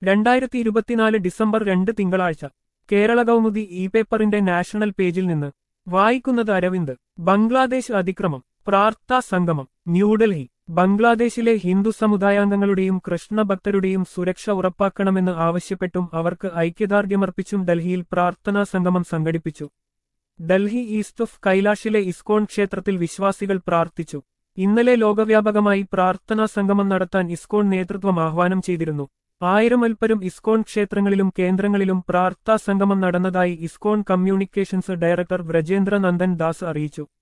രണ്ടായിരത്തി ഇരുപത്തിനാല് ഡിസംബർ രണ്ട് തിങ്കളാഴ്ച കേരള കൗമുദി ഇ പേപ്പറിന്റെ നാഷണൽ പേജിൽ നിന്ന് വായിക്കുന്നത് അരവിന്ദ് ബംഗ്ലാദേശ് അതിക്രമം പ്രാർത്ഥാ സംഗമം ന്യൂഡൽഹി ബംഗ്ലാദേശിലെ ഹിന്ദു സമുദായാംഗങ്ങളുടെയും കൃഷ്ണഭക്തരുടെയും സുരക്ഷ ഉറപ്പാക്കണമെന്ന് ആവശ്യപ്പെട്ടും അവർക്ക് ഐക്യദാർഢ്യമർപ്പിച്ചും ഡൽഹിയിൽ പ്രാർത്ഥനാ സംഗമം സംഘടിപ്പിച്ചു ഡൽഹി ഈസ്റ്റ് ഓഫ് കൈലാഷിലെ ഇസ്കോൺ ക്ഷേത്രത്തിൽ വിശ്വാസികൾ പ്രാർത്ഥിച്ചു ഇന്നലെ ലോകവ്യാപകമായി പ്രാർത്ഥനാ സംഗമം നടത്താൻ ഇസ്കോൺ നേതൃത്വം ആഹ്വാനം ചെയ്തിരുന്നു ആയിരം അൽപ്പരും ഇസ്കോൺ ക്ഷേത്രങ്ങളിലും കേന്ദ്രങ്ങളിലും പ്രാർത്ഥാ സംഗമം നടന്നതായി ISKCON communications director Vrajendra Nandan Das അറിയിച്ചു